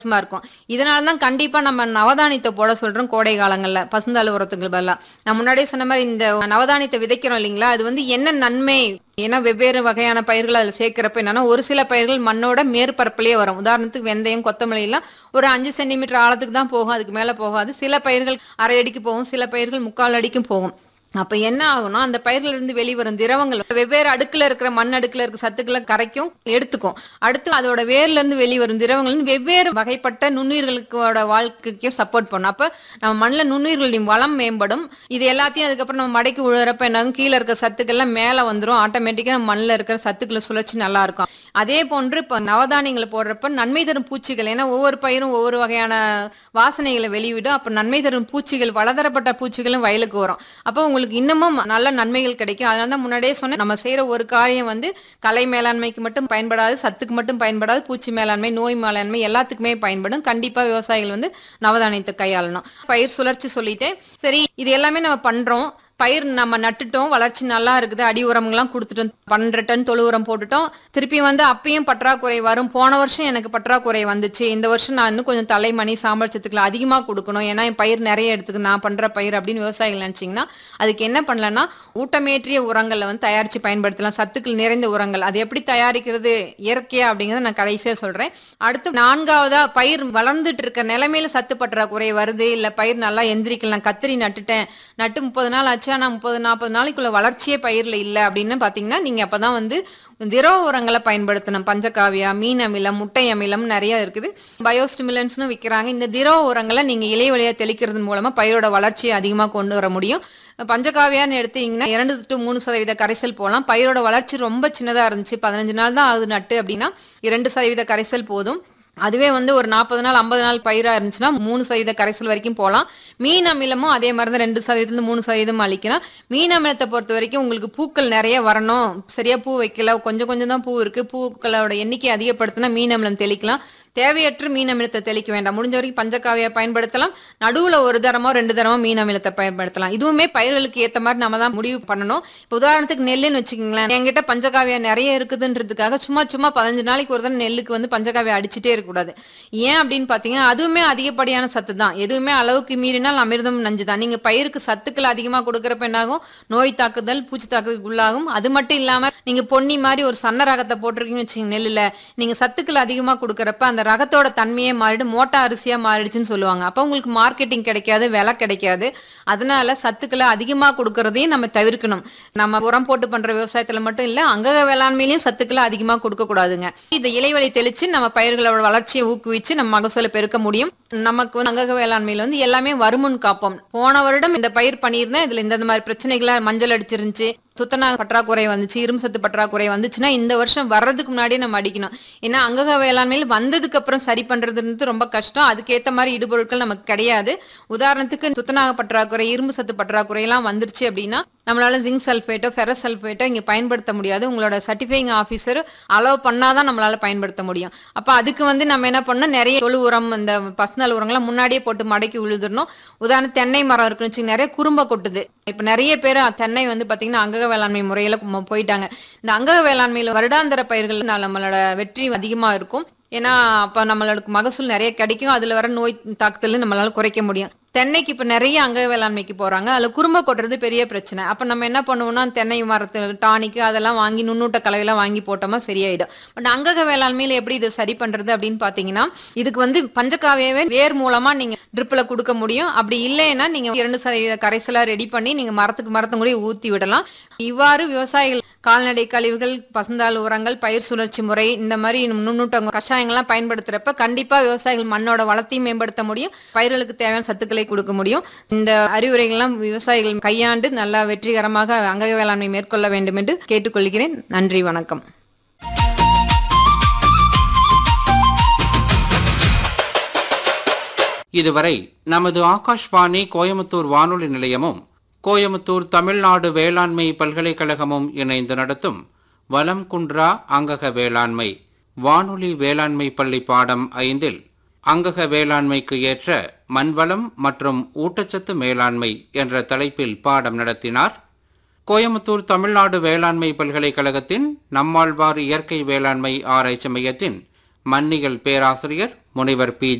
சும்மா இருக்கும் இதனால தான் கண்டிப்பா நம்ம நவதானியத்தை போட சொல்றோம் கோடை காலங்கள்ல பசுந்தாள் உரத்துக்கு பதிலா நான் முன்னாடியே சொன்ன மாதிரி இந்த நவதானியத்தை விதைக்கிறோம் இல்லைங்களா அது வந்து என்ன நன்மை ஏன்னா வெவ்வேறு வகையான பயிர்கள் அதில் சேர்க்கிறப்ப என்னன்னா ஒரு சில பயிர்கள் மண்ணோட மேற்பரப்பிலேயே வரும் உதாரணத்துக்கு வெந்தயம் கொத்தமல்லி எல்லாம் ஒரு அஞ்சு சென்டிமீட்டர் ஆழத்துக்கு தான் போகும் அதுக்கு மேல போகாது சில பயிர்கள் அரை அடிக்கு போகும் சில பயிர்கள் முக்கால் அடிக்கும் போகும் அப்ப என்ன ஆகும்னா அந்த பயிர்ல இருந்து வெளிவரும் திரவங்கள் வெவ்வேறு அடுக்குல இருக்கிற மண் அடுக்குல இருக்கிற சத்துக்களை கரைக்கும் எடுத்துக்கும் அடுத்து அதோட வேர்ல இருந்து வெளிவரும் திரவங்கள் வந்து வெவ்வேறு வகைப்பட்ட நுண்ணுயிர்களுக்கோட வாழ்க்கைக்கு சப்போர்ட் பண்ணும் அப்ப நம்ம மண்ணில் நுண்ணுயிர்களின் வளம் மேம்படும் இது எல்லாத்தையும் அதுக்கப்புறம் நம்ம மடக்கி விழுறப்ப என்ன ஆகும்? கீழே இருக்க சத்துக்கள்லாம் மேல வந்துரும் ஆட்டோமேட்டிக்கா நம்ம மண்ணில் இருக்கிற சத்துக்களை சுழற்சி நல்லா இருக்கும் அதே போன்று இப்ப நவதானியங்களை போடுறப்ப நன்மை தரும் பூச்சிகள் ஏன்னா ஒவ்வொரு பயிரும் ஒவ்வொரு வகையான வாசனைகளை வெளிவிடும் அப்ப நன்மை தரும் பூச்சிகள் பலதரப்பட்ட பூச்சிகளும் வயலுக்கு வரும் அப்போ உங்களுக்கு இன்னமும் நல்ல நன்மைகள் கிடைக்கும் அதனால தான் முன்னாடியே சொன்னேன் நம்ம செய்யற ஒரு காரியம் வந்து கலை மேலாண்மைக்கு மட்டும் பயன்படாது சத்துக்கு மட்டும் பயன்படாது பூச்சி மேலாண்மை நோய் மேலாண்மை எல்லாத்துக்குமே பயன்படும் கண்டிப்பா விவசாயிகள் வந்து நவதானியத்தை கையாளணும் பயிர் சுழற்சி சொல்லிட்டேன் சரி இது எல்லாமே நம்ம பண்றோம் பயிர் நம்ம நட்டுட்டோம் வளர்ச்சி நல்லா இருக்குது அடி உரம்லாம் கொடுத்துட்டோம் பன்னெண்டு டன் தொழு உரம் போட்டுட்டோம் திருப்பி வந்து அப்பயும் பற்றாக்குறை வரும் போன வருஷம் எனக்கு பற்றாக்குறை வந்துச்சு இந்த வருஷம் நான் இன்னும் கொஞ்சம் தலைமணி சாம்பல் சத்துக்களை அதிகமாக கொடுக்கணும் ஏன்னா என் பயிர் நிறைய எடுத்துக்கு நான் பண்ற பயிர் அப்படின்னு விவசாயிகள் நினைச்சீங்கன்னா அதுக்கு என்ன பண்ணலன்னா ஊட்டமேற்றிய உரங்களை வந்து தயாரிச்சு பயன்படுத்தலாம் சத்துக்கள் நிறைந்த உரங்கள் அது எப்படி தயாரிக்கிறது இயற்கையா அப்படிங்கறத நான் கடைசியா சொல்றேன் அடுத்து நான்காவதா பயிர் வளர்ந்துட்டு இருக்க நிலைமையில சத்து பற்றாக்குறை வருது இல்ல பயிர் நல்லா எந்திரிக்கல நான் கத்திரி நட்டுட்டேன் நட்டு முப்பது நாள் ஆச்சு ஆனா முப்பது நாற்பது நாளைக்குள்ள வளர்ச்சியே பயிர்ல இல்ல அப்படின்னு பாத்தீங்கன்னா நீங்க அப்பதான் வந்து திரவ உரங்களை பயன்படுத்தணும் பஞ்சகாவியா மீன் அமிலம் முட்டை அமிலம் நிறைய இருக்குது பயோஸ்டிமுலன்ஸ்னு விற்கிறாங்க இந்த திரவ உரங்களை நீங்க இலை வழியா தெளிக்கிறது மூலமா பயிரோட வளர்ச்சியை அதிகமா கொண்டு வர முடியும் பஞ்சகாவியான்னு எடுத்தீங்கன்னா இரண்டு டு மூணு சதவீத கரைசல் போகலாம் பயிரோட வளர்ச்சி ரொம்ப சின்னதா இருந்துச்சு பதினஞ்சு நாள் தான் ஆகுது நட்டு அப்படின்னா இரண்டு சதவீத கரைசல் போதும் அதுவே வந்து ஒரு நாற்பது நாள் ஐம்பது நாள் பயிரா இருந்துச்சுன்னா மூணு சதவீத கரைசல் வரைக்கும் போகலாம் மீன் அமிலமும் அதே மாதிரி தான் ரெண்டு சதவீதத்துல மூணு சதவீதம் அளிக்கலாம் மீன் அமிலத்தை பொறுத்த வரைக்கும் உங்களுக்கு பூக்கள் நிறைய வரணும் சரியா பூ வைக்கல கொஞ்சம் கொஞ்சம் தான் பூ இருக்கு பூக்களோட எண்ணிக்கை அதிகப்படுத்தினா மீன் அமிலம் தெளிக்கலாம் தேவையற்ற மீன் அமிலத்தை தெளிக்க வேண்டாம் முடிஞ்ச வரைக்கும் பஞ்சகாவியா பயன்படுத்தலாம் நடுவுல ஒரு தரமோ ரெண்டு தரமோ மீன் அமிலத்தை பயன்படுத்தலாம் இதுவுமே பயிர்களுக்கு ஏத்த மாதிரி நம்ம தான் முடிவு பண்ணணும் இப்போ உதாரணத்துக்கு நெல்லுன்னு வச்சுக்கோங்களேன் என்கிட்ட பஞ்சகாவியா நிறைய இருக்குதுன்றதுக்காக சும்மா சும்மா பதினஞ்சு நாளைக்கு ஒரு தடவை நெல்லுக்கு வந்து பஞ்சகாவியா அடிச்சுட்டே இருக்கக்கூடாது ஏன் அப்படின்னு பாத்தீங்கன்னா அதுவுமே அதிகப்படியான சத்து தான் எதுவுமே அளவுக்கு மீறினால் அமிர்தம் நஞ்சு தான் நீங்க பயிருக்கு சத்துக்கள் அதிகமா கொடுக்கறப்ப என்னாகும் நோய் தாக்குதல் பூச்சி தாக்குதல் உள்ளாகும் அது மட்டும் இல்லாம நீங்க பொன்னி மாதிரி ஒரு சன்ன ரகத்தை போட்டிருக்கீங்கன்னு வச்சுங்க நெல்லுல நீங்க சத்துக்கள் அதிகமா கொடுக்கறப்ப அந்த ரகத்தோட தன்மையே மாறிடு மோட்டா அரிசியா மாறிடுச்சுன்னு சொல்லுவாங்க அப்ப உங்களுக்கு மார்க்கெட்டிங் கிடைக்காது விலை கிடைக்காது அதனால சத்துக்களை அதிகமா கொடுக்கறதையும் நம்ம தவிர்க்கணும் நம்ம உரம் போட்டு பண்ற விவசாயத்துல மட்டும் இல்ல அங்கக வேளாண்மையிலயும் சத்துக்களை அதிகமா கொடுக்க கூடாதுங்க இந்த இலைவழி தெளிச்சு நம்ம பயிர்களோட வளர்ச்சியை ஊக்குவிச்சு நம்ம மகசூலை பெருக்க முடியும் நமக்கு வந்து அங்கக வேளாண்மையில வந்து எல்லாமே வருமுன் காப்போம் போன வருடம் இந்த பயிர் பண்ணியிருந்தேன் இதுல இந்த மாதிரி பிரச்சனைகளா மஞ்சள் அடிச்சிருந்துச்சு துத்தநாக பற்றாக்குறை வந்துச்சு இரும்பு சத்து பற்றாக்குறை வந்துச்சுன்னா இந்த வருஷம் வர்றதுக்கு முன்னாடியே நம்ம அடிக்கணும் ஏன்னா அங்கக வேளாண்மையில் வந்ததுக்கு அப்புறம் சரி பண்றதுன்றது ரொம்ப கஷ்டம் அதுக்கேத்த மாதிரி இடுபொருட்கள் நமக்கு கிடையாது உதாரணத்துக்கு துத்தநாக பற்றாக்குறை இரும்பு சத்து பற்றாக்குறை எல்லாம் வந்துருச்சு அப்படின்னா நம்மளால ஜிங்க் சல்ஃபேட்டோ ஃபெரஸ் சல்ஃபேட்டோ இங்க பயன்படுத்த முடியாது உங்களோட சர்டிஃபைங் ஆஃபீஸர் அலோவ் பண்ணாதான் நம்மளால பயன்படுத்த முடியும் அப்ப அதுக்கு வந்து நம்ம என்ன பண்ணோம் நிறைய தொழு உரம் இந்த பசுந்தாள் உரங்களை முன்னாடியே போட்டு மடக்கி விழுதுறணும் உதாரணம் தென்னை மரம் இருக்குன்னு வச்சுங்க நிறைய குறும்ப கொட்டுது இப்ப நிறைய பேர் தென்னை வந்து பாத்தீங்கன்னா அங்கக வேளாண்மை முறையில ம- போயிட்டாங்க இந்த அங்கக வேளாண்மையில வருடாந்திர பயிர்கள் நம்மளோட வெற்றி அதிகமா இருக்கும் ஏன்னா அப்ப நம்மளோட மகசூல் நிறைய கிடைக்கும் அதுல வர நோய் தாக்குதல் நம்மளால குறைக்க முடியும் தென்னைக்கு இப்ப நிறைய அங்க வேளாண்மைக்கு போறாங்க அதுல குறும்ப கொட்டுறது பெரிய பிரச்சனை அப்ப நம்ம என்ன பண்ணுவோம்னா தென்னை மரத்து டானிக்கு அதெல்லாம் வாங்கி நுண்ணூட்ட கலவையெல்லாம் வாங்கி போட்டோமா சரியாயிடும் பட் அங்கக வேளாண்மையில எப்படி இதை சரி பண்றது அப்படின்னு பாத்தீங்கன்னா இதுக்கு வந்து பஞ்சகாவியாவே வேர் மூலமா நீங்க ட்ரிப்ல கொடுக்க முடியும் அப்படி இல்லைன்னா நீங்க இரண்டு சதவீத கரைசலா ரெடி பண்ணி நீங்க மரத்துக்கு மரத்தும் கூட ஊத்தி விடலாம் இவ்வாறு விவசாயிகள் கால்நடை கழிவுகள் பசுந்தாள் உரங்கள் பயிர் சுழற்சி முறை இந்த மாதிரி நுண்ணூட்ட கஷாயங்கள்லாம் பயன்படுத்துறப்ப கண்டிப்பா விவசாயிகள் மண்ணோட வளத்தையும் மேம்படுத்த முடியும் பயிர்களுக்கு தேவையான சத்துக்களை கொடுக்க முடியும் இந்த அறிவுரைகள்லாம் விவசாயிகள் கையாண்டு நல்லா வெற்றிகரமாக அங்கக வேளாண்மை மேற்கொள்ள வேண்டும் என்று கேட்டுக்கொள்கிறேன் நன்றி வணக்கம் இதுவரை நமது ஆகாஷ்வாணி கோயமுத்தூர் வானொலி நிலையமும் கோயமுத்தூர் தமிழ்நாடு வேளாண்மை பல்கலைக்கழகமும் இணைந்து நடத்தும் வலம் குன்றா அங்கக வேளாண்மை வானொலி வேளாண்மை பள்ளி பாடம் ஐந்தில் அங்கக வேளாண்மைக்கு ஏற்ற மண்வளம் மற்றும் ஊட்டச்சத்து மேலாண்மை என்ற தலைப்பில் பாடம் நடத்தினார் கோயமுத்தூர் தமிழ்நாடு வேளாண்மை பல்கலைக்கழகத்தின் நம்மாழ்வார் இயற்கை வேளாண்மை ஆராய்ச்சி மையத்தின் மன்னியல் பேராசிரியர் முனைவர் பி